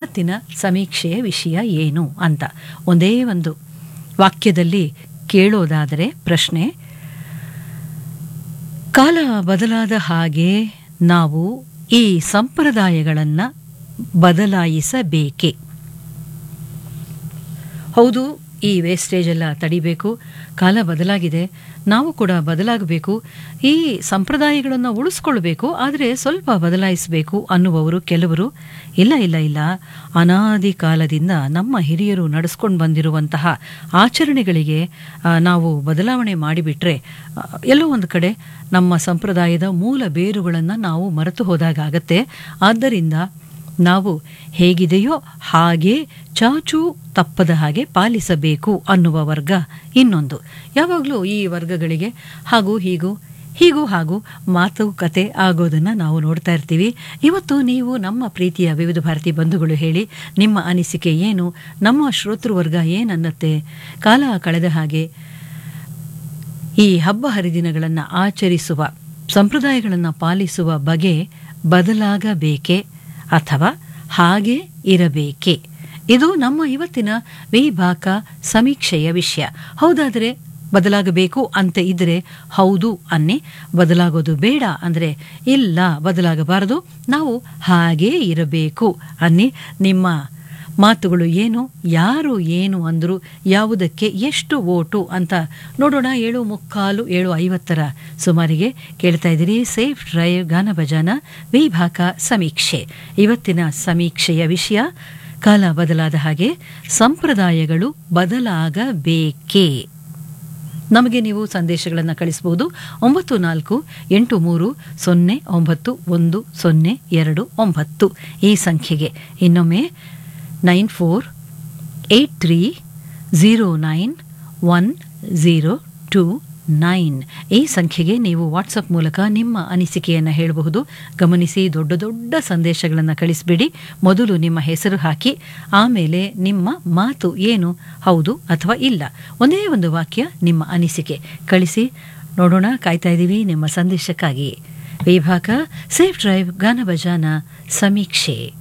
ಇವತ್ತಿನ ಸಮೀಕ್ಷೆಯ ವಿಷಯ ಏನು ಅಂತ ಒಂದೇ ಒಂದು ವಾಕ್ಯದಲ್ಲಿ ಕೇಳೋದಾದರೆ ಪ್ರಶ್ನೆ ಕಾಲ ಬದಲಾದ ಹಾಗೆ ನಾವು ಈ ಸಂಪ್ರದಾಯಗಳನ್ನು ಬದಲಾಯಿಸಬೇಕೆ ಹೌದು ಈ ವೇಸ್ಟೇಜ್ ಎಲ್ಲ ತಡಿಬೇಕು ಕಾಲ ಬದಲಾಗಿದೆ ನಾವು ಕೂಡ ಬದಲಾಗಬೇಕು ಈ ಸಂಪ್ರದಾಯಗಳನ್ನು ಉಳಿಸ್ಕೊಳ್ಬೇಕು ಆದರೆ ಸ್ವಲ್ಪ ಬದಲಾಯಿಸಬೇಕು ಅನ್ನುವವರು ಕೆಲವರು ಇಲ್ಲ ಇಲ್ಲ ಇಲ್ಲ ಅನಾದಿ ಕಾಲದಿಂದ ನಮ್ಮ ಹಿರಿಯರು ನಡೆಸ್ಕೊಂಡು ಬಂದಿರುವಂತಹ ಆಚರಣೆಗಳಿಗೆ ಆ, ನಾವು ಬದಲಾವಣೆ ಮಾಡಿಬಿಟ್ರೆ ಆ, ಎಲ್ಲೋ ಒಂದು ಕಡೆ ನಮ್ಮ ಸಂಪ್ರದಾಯದ ಮೂಲ ಬೇರುಗಳನ್ನು ನಾವು ಮರೆತು ಹೋದಾಗತ್ತೆ ಆದ್ದರಿಂದ ನಾವು ಹೇಗಿದೆಯೋ ಹಾಗೆ ಚಾಚೂ ತಪ್ಪದ ಹಾಗೆ ಪಾಲಿಸಬೇಕು ಅನ್ನುವ ವರ್ಗ ಇನ್ನೊಂದು ಯಾವಾಗಲೂ ಈ ವರ್ಗಗಳಿಗೆ ಹಾಗೂ ಹೀಗೂ ಹೀಗೂ ಹಾಗೂ ಮಾತುಕತೆ ಆಗೋದನ್ನು ನಾವು ನೋಡ್ತಾ ಇರ್ತೀವಿ ಇವತ್ತು ನೀವು ನಮ್ಮ ಪ್ರೀತಿಯ ವಿವಿಧ ಭಾರತಿ ಬಂಧುಗಳು ಹೇಳಿ ನಿಮ್ಮ ಅನಿಸಿಕೆ ಏನು ನಮ್ಮ ಶ್ರೋತೃವರ್ಗ ಏನನ್ನತ್ತೆ ಕಾಲ ಕಳೆದ ಹಾಗೆ ಈ ಹಬ್ಬ ಹರಿದಿನಗಳನ್ನು ಆಚರಿಸುವ ಸಂಪ್ರದಾಯಗಳನ್ನು ಪಾಲಿಸುವ ಬಗೆ ಬದಲಾಗಬೇಕೆ ಅಥವಾ ಹಾಗೆ ಇರಬೇಕೆ ಇದು ನಮ್ಮ ಇವತ್ತಿನ ವಿಭಾಗ ಸಮೀಕ್ಷೆಯ ವಿಷಯ ಹೌದಾದರೆ ಬದಲಾಗಬೇಕು ಅಂತ ಇದ್ರೆ ಹೌದು ಅನ್ನಿ ಬದಲಾಗೋದು ಬೇಡ ಅಂದರೆ ಇಲ್ಲ ಬದಲಾಗಬಾರದು ನಾವು ಹಾಗೇ ಇರಬೇಕು ಅನ್ನಿ ನಿಮ್ಮ ಮಾತುಗಳು ಏನು ಯಾರು ಏನು ಅಂದರು ಯಾವುದಕ್ಕೆ ಎಷ್ಟು ಓಟು ಅಂತ ನೋಡೋಣ ಏಳು ಮುಕ್ಕಾಲು ಏಳು ಐವತ್ತರ ಸುಮಾರಿಗೆ ಕೇಳ್ತಾ ಇದ್ದೀರಿ ಸೇಫ್ ಡ್ರೈವ್ ಗಾನ ಭಜನ ವಿಭಾಗ ಸಮೀಕ್ಷೆ ಇವತ್ತಿನ ಸಮೀಕ್ಷೆಯ ವಿಷಯ ಕಾಲ ಬದಲಾದ ಹಾಗೆ ಸಂಪ್ರದಾಯಗಳು ಬದಲಾಗಬೇಕೇ ನಮಗೆ ನೀವು ಸಂದೇಶಗಳನ್ನು ಕಳಿಸಬಹುದು ಒಂಬತ್ತು ನಾಲ್ಕು ಎಂಟು ಮೂರು ಸೊನ್ನೆ ಒಂಬತ್ತು ಒಂದು ಸೊನ್ನೆ ಎರಡು ಒಂಬತ್ತು ಈ ಸಂಖ್ಯೆಗೆ ಇನ್ನೊಮ್ಮೆ nine four eight three zero nine one zero two nine ಈ ಸಂಖ್ಯೆಗೆ ನೀವು ವಾಟ್ಸಪ್ ಮೂಲಕ ನಿಮ್ಮ ಅನಿಸಿಕೆಯನ್ನು ಹೇಳಬಹುದು ಗಮನಿಸಿ ದೊಡ್ಡ ದೊಡ್ಡ ಸಂದೇಶಗಳನ್ನು ಕಳಿಸಬೇಡಿ ಮೊದಲು ನಿಮ್ಮ ಹೆಸರು ಹಾಕಿ ಆಮೇಲೆ ನಿಮ್ಮ ಮಾತು ಏನು ಹೌದು ಅಥವಾ ಇಲ್ಲ ಒಂದೇ ಒಂದು ವಾಕ್ಯ ನಿಮ್ಮ ಅನಿಸಿಕೆ ಕಳಿಸಿ ನೋಡೋಣ ಕಾಯ್ತಾ ಇದ್ದೀವಿ ನಿಮ್ಮ ಸಂದೇಶಕ್ಕಾಗಿ ವಿಭಾಗ ಸೇಫ್ ಡ್ರೈವ್ ಗಾನ ಭಜಾನ ಸಮೀಕ್ಷೆ